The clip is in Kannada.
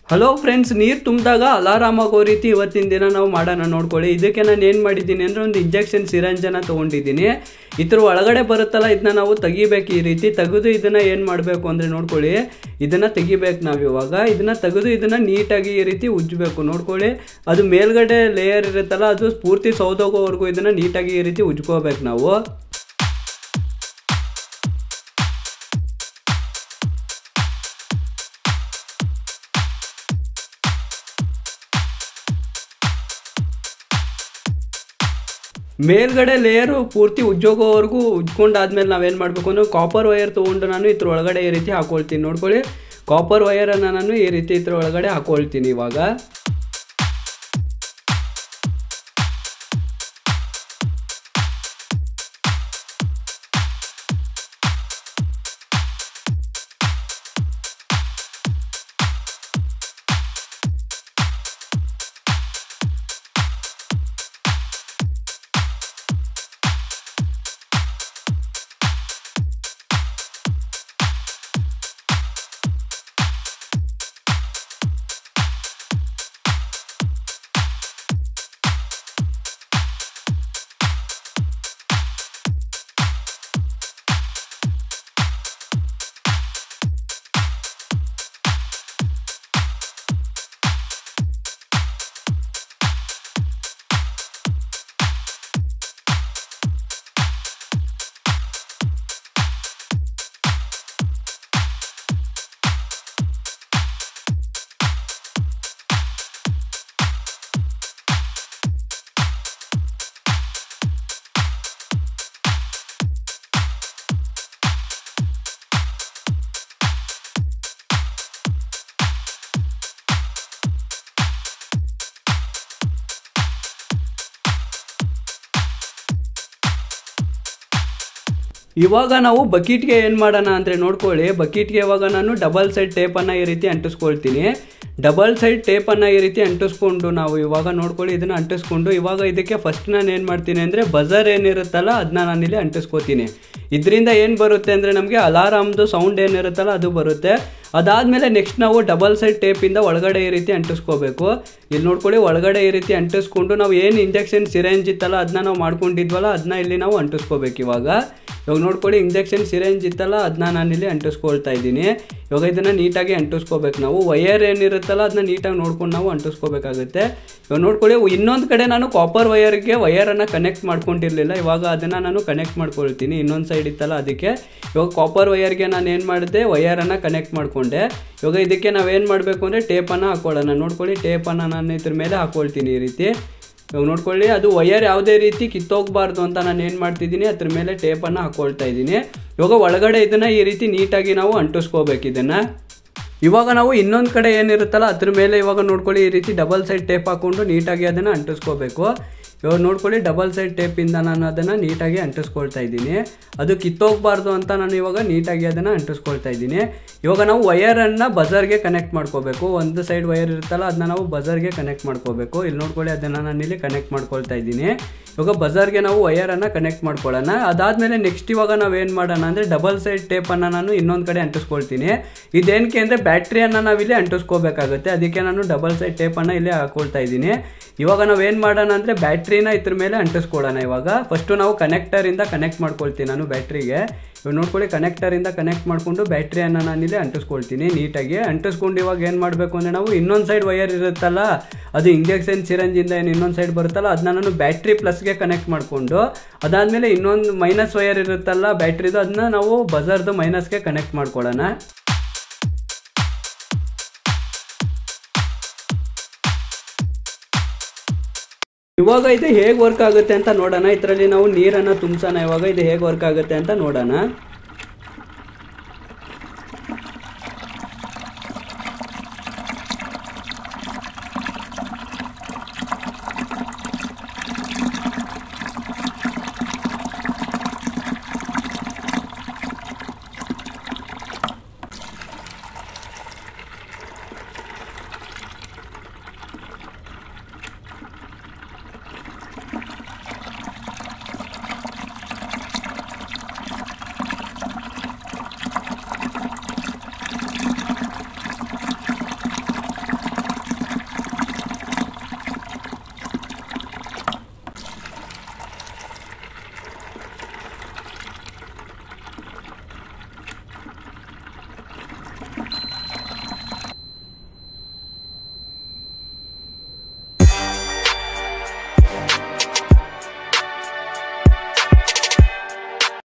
ಹಲೋ ಫ್ರೆಂಡ್ಸ್ ನೀರು ತುಂಬಿದಾಗ ಅಲಾರಾಮ್ ಆಗೋ ರೀತಿ ಇವತ್ತಿನ ದಿನ ನಾವು ಮಾಡೋಣ ನೋಡ್ಕೊಳ್ಳಿ ಇದಕ್ಕೆ ನಾನು ಏನು ಮಾಡಿದ್ದೀನಿ ಅಂದರೆ ಒಂದು ಇಂಜೆಕ್ಷನ್ ಸಿರಂಜನ ತೊಗೊಂಡಿದ್ದೀನಿ ಇದ್ರ ಒಳಗಡೆ ಬರುತ್ತಲ್ಲ ಇದನ್ನ ನಾವು ತೆಗಿಬೇಕು ಈ ರೀತಿ ತೆಗೆದು ಇದನ್ನು ಏನು ಮಾಡಬೇಕು ಅಂದರೆ ನೋಡ್ಕೊಳ್ಳಿ ಇದನ್ನು ತೆಗಿಬೇಕು ನಾವು ಇವಾಗ ಇದನ್ನು ತೆಗೆದು ಇದನ್ನು ನೀಟಾಗಿ ಈ ರೀತಿ ಉಜ್ಜಬೇಕು ನೋಡ್ಕೊಳ್ಳಿ ಅದು ಮೇಲ್ಗಡೆ ಲೇಯರ್ ಇರುತ್ತಲ್ಲ ಅದು ಪೂರ್ತಿ ಸೌದೋಗೋವರೆಗೂ ಇದನ್ನು ನೀಟಾಗಿ ಈ ರೀತಿ ಉಜ್ಕೋಬೇಕು ನಾವು ಮೇಲ್ಗಡೆ ಲೇಯರು ಪೂರ್ತಿ ಉಜ್ಜೋಗೋವರೆಗೂ ಉಜ್ಕೊಂಡಾದ್ಮೇಲೆ ನಾವೇನು ಮಾಡಬೇಕು ಅಂದ್ರೆ ಕಾಪರ್ ವೈರ್ ತೊಗೊಂಡು ನಾನು ಇದ್ರ ಒಳಗಡೆ ಈ ರೀತಿ ಹಾಕೊಳ್ತೀನಿ ನೋಡ್ಕೊಳ್ಳಿ ಕಾಪರ್ ವೈರನ್ನು ನಾನು ಈ ರೀತಿ ಇದ್ರ ಒಳಗಡೆ ಹಾಕೊಳ್ತೀನಿ ಇವಾಗ ಇವಾಗ ನಾವು ಬಕೀಟ್ಗೆ ಏನು ಮಾಡೋಣ ಅಂದರೆ ನೋಡ್ಕೊಳ್ಳಿ ಬಕೀಟ್ಗೆ ಇವಾಗ ನಾನು ಡಬಲ್ ಸೈಡ್ ಟೇಪನ್ನು ಈ ರೀತಿ ಅಂಟಿಸ್ಕೊಳ್ತೀನಿ ಡಬಲ್ ಸೈಡ್ ಟೇಪನ್ನು ಈ ರೀತಿ ಅಂಟಿಸ್ಕೊಂಡು ನಾವು ಇವಾಗ ನೋಡ್ಕೊಳ್ಳಿ ಇದನ್ನು ಅಂಟಿಸ್ಕೊಂಡು ಇವಾಗ ಇದಕ್ಕೆ ಫಸ್ಟ್ ನಾನು ಏನು ಮಾಡ್ತೀನಿ ಅಂದರೆ ಬಜರ್ ಏನಿರುತ್ತಲ್ಲ ಅದನ್ನ ನಾನಿಲ್ಲಿ ಅಂಟಿಸ್ಕೋತೀನಿ ಇದರಿಂದ ಏನು ಬರುತ್ತೆ ಅಂದರೆ ನಮಗೆ ಅಲಾರಾಮ್ದು ಸೌಂಡ್ ಏನಿರುತ್ತಲ್ಲ ಅದು ಬರುತ್ತೆ ಅದಾದಮೇಲೆ ನೆಕ್ಸ್ಟ್ ನಾವು ಡಬಲ್ ಸೈಡ್ ಟೇಪಿಂದ ಒಳಗಡೆ ಈ ರೀತಿ ಅಂಟಿಸ್ಕೋಬೇಕು ಇಲ್ಲಿ ನೋಡ್ಕೊಳ್ಳಿ ಒಳಗಡೆ ಈ ರೀತಿ ಅಂಟಿಸ್ಕೊಂಡು ನಾವು ಏನು ಇಂಜೆಕ್ಷನ್ ಸಿರೆಂಜ್ ಇತ್ತಲ್ಲ ಅದನ್ನ ನಾವು ಮಾಡ್ಕೊಂಡಿದ್ವಲ್ಲ ಅದನ್ನ ಇಲ್ಲಿ ನಾವು ಅಂಟಿಸ್ಕೋಬೇಕು ಇವಾಗ ಇವಾಗ ನೋಡ್ಕೊಳ್ಳಿ ಇಂಜೆಕ್ಷನ್ ಸಿರೆಂಜ್ ಇತ್ತಲ್ಲ ಅದನ್ನ ನಾನಿಲ್ಲಿ ಅಂಟಿಸ್ಕೊಳ್ತಾ ಇದ್ದೀನಿ ಇವಾಗ ಇದನ್ನು ನೀಟಾಗಿ ಅಂಟಿಸ್ಕೋಬೇಕು ನಾವು ವಯರ್ ಏನಿರುತ್ತಲ್ಲ ಅದನ್ನ ನೀಟಾಗಿ ನೋಡ್ಕೊಂಡು ನಾವು ಅಂಟಿಸ್ಕೋಬೇಕಾಗುತ್ತೆ ಇವಾಗ ನೋಡ್ಕೊಳ್ಳಿ ಇನ್ನೊಂದು ಕಡೆ ನಾನು ಕಾಪರ್ ವಯರ್ಗೆ ವಯರನ್ನು ಕನೆಕ್ಟ್ ಮಾಡ್ಕೊಂಡಿರಲಿಲ್ಲ ಇವಾಗ ಅದನ್ನು ನಾನು ಕನೆಕ್ಟ್ ಮಾಡ್ಕೊಳ್ತೀನಿ ಇನ್ನೊಂದು ಸೈಡ್ ಇತ್ತಲ್ಲ ಅದಕ್ಕೆ ಇವಾಗ ಕಾಪರ್ ವಯರ್ಗೆ ನಾನು ಏನು ಮಾಡಿದೆ ವಯರನ್ನು ಕನೆಕ್ಟ್ ಮಾಡಿಕೊಂಡೆ ಇವಾಗ ಇದಕ್ಕೆ ನಾವೇನು ಮಾಡಬೇಕು ಅಂದರೆ ಟೇಪನ್ನು ಹಾಕೊಳ್ಳೋಣ ನೋಡ್ಕೊಳ್ಳಿ ಟೇಪನ್ನು ನಾನು ಇದ್ರ ಮೇಲೆ ಹಾಕ್ಕೊಳ್ತೀನಿ ಈ ರೀತಿ ಇವಾಗ ನೋಡ್ಕೊಳ್ಳಿ ಅದು ವಯರ್ ಯಾವುದೇ ರೀತಿ ಕಿತ್ತೋಗಬಾರ್ದು ಅಂತ ನಾನು ಏನು ಮಾಡ್ತಿದ್ದೀನಿ ಅದ್ರ ಮೇಲೆ ಟೇಪನ್ನು ಹಾಕ್ಕೊಳ್ತಾ ಇದ್ದೀನಿ ಇವಾಗ ಒಳಗಡೆ ಇದನ್ನು ಈ ರೀತಿ ನೀಟಾಗಿ ನಾವು ಅಂಟಿಸ್ಕೋಬೇಕು ಇದನ್ನು ಇವಾಗ ನಾವು ಇನ್ನೊಂದು ಕಡೆ ಏನಿರುತ್ತಲ್ಲ ಅದ್ರ ಮೇಲೆ ಇವಾಗ ನೋಡ್ಕೊಳ್ಳಿ ಈ ರೀತಿ ಡಬಲ್ ಸೈಡ್ ಟೇಪ್ ಹಾಕ್ಕೊಂಡು ನೀಟಾಗಿ ಅದನ್ನು ಅಂಟಿಸ್ಕೋಬೇಕು ಇವಾಗ ನೋಡ್ಕೊಳ್ಳಿ ಡಬಲ್ ಸೈಡ್ ಟೇಪಿಂದ ನಾನು ಅದನ್ನು ನೀಟಾಗಿ ಅಂಟಿಸ್ಕೊಳ್ತಾ ಇದ್ದೀನಿ ಅದು ಕಿತ್ತೋಗಬಾರ್ದು ಅಂತ ನಾನು ಇವಾಗ ನೀಟಾಗಿ ಅದನ್ನು ಅಂಟಿಸ್ಕೊಳ್ತಾ ಇದ್ದೀನಿ ಇವಾಗ ನಾವು ವಯರನ್ನು ಬಜರ್ಗೆ ಕನೆಕ್ಟ್ ಮಾಡ್ಕೋಬೇಕು ಒಂದು ಸೈಡ್ ವಯರ್ ಇರುತ್ತಲ್ಲ ಅದನ್ನ ನಾವು ಬಜರ್ಗೆ ಕನೆಕ್ಟ್ ಮಾಡ್ಕೋಬೇಕು ಇಲ್ಲಿ ನೋಡ್ಕೊಳ್ಳಿ ಅದನ್ನು ನಾನು ಇಲ್ಲಿ ಕನೆಕ್ಟ್ ಮಾಡ್ಕೊಳ್ತಾ ಇದ್ದೀನಿ ಇವಾಗ ಬಜಾರ್ಗೆ ನಾವು ವಯರನ್ನು ಕನೆಕ್ಟ್ ಮಾಡ್ಕೊಳ್ಳೋಣ ಅದಾದಮೇಲೆ ನೆಕ್ಸ್ಟ್ ಇವಾಗ ನಾವು ಏನು ಮಾಡೋಣ ಅಂದರೆ ಡಬಲ್ ಸೈಡ್ ಟೇಪನ್ನು ನಾನು ಇನ್ನೊಂದು ಕಡೆ ಅಂಟಿಸ್ಕೊಳ್ತೀನಿ ಇದೇನಕ್ಕೆ ಅಂದರೆ ಬ್ಯಾಟ್ರಿಯನ್ನು ನಾವಿಲ್ಲಿ ಅಂಟಿಸ್ಕೋಬೇಕಾಗುತ್ತೆ ಅದಕ್ಕೆ ನಾನು ಡಬಲ್ ಸೈಡ್ ಟೇಪನ್ನು ಇಲ್ಲಿ ಹಾಕೊಳ್ತಾ ಇದ್ದೀನಿ ಇವಾಗ ನಾವು ಏನು ಮಾಡೋಣ ಅಂದರೆ ಬ್ಯಾಟ್ರಿನ ಇದ್ರ ಮೇಲೆ ಅಂಟಿಸ್ಕೊಳ್ಳೋಣ ಇವಾಗ ಫಸ್ಟು ನಾವು ಕನೆಕ್ಟರಿಂದ ಕನೆಕ್ಟ್ ಮಾಡ್ಕೊಳ್ತೀನಿ ನಾನು ಬ್ಯಾಟ್ರಿಗೆ ಇವಾಗ ನೋಡ್ಕೊಳ್ಳಿ ಕನೆಕ್ಟರಿಂದ ಕನೆಕ್ಟ್ ಮಾಡಿಕೊಂಡು ಬ್ಯಾಟ್ರಿಯನ್ನು ನಾನಿಲ್ಲಿ ಅಂಟಿಸ್ಕೊಳ್ತೀನಿ ನೀಟಾಗಿ ಅಂಟಿಸ್ಕೊಂಡು ಇವಾಗ ಏನು ಮಾಡಬೇಕು ಅಂದರೆ ನಾವು ಇನ್ನೊಂದು ಸೈಡ್ ವಯರ್ ಇರುತ್ತಲ್ಲ ಅದು ಇಂಜೆಕ್ಷನ್ ಸಿರಂಜಿಂದ ಏನು ಇನ್ನೊಂದು ಸೈಡ್ ಬರುತ್ತಲ್ಲ ಅದನ್ನ ನಾನು ಬ್ಯಾಟ್ರಿ ಪ್ಲಸ್ಗೆ ಕನೆಕ್ಟ್ ಮಾಡಿಕೊಂಡು ಅದಾದಮೇಲೆ ಇನ್ನೊಂದು ಮೈನಸ್ ವಯರ್ ಇರುತ್ತಲ್ಲ ಬ್ಯಾಟ್ರಿದು ಅದನ್ನ ನಾವು ಬಜಾರ್ದು ಮೈನಸ್ಗೆ ಕನೆಕ್ಟ್ ಮಾಡ್ಕೊಳ್ಳೋಣ ಇವಾಗ ಇದು ಹೇಗೆ ವರ್ಕ್ ಆಗುತ್ತೆ ಅಂತ ನೋಡೋಣ ಇದರಲ್ಲಿ ನಾವು ನೀರನ್ನು ತುಂಬಿಸೋಣ ಇವಾಗ ಇದು ಹೇಗೆ ವರ್ಕ್ ಆಗುತ್ತೆ ಅಂತ ನೋಡೋಣ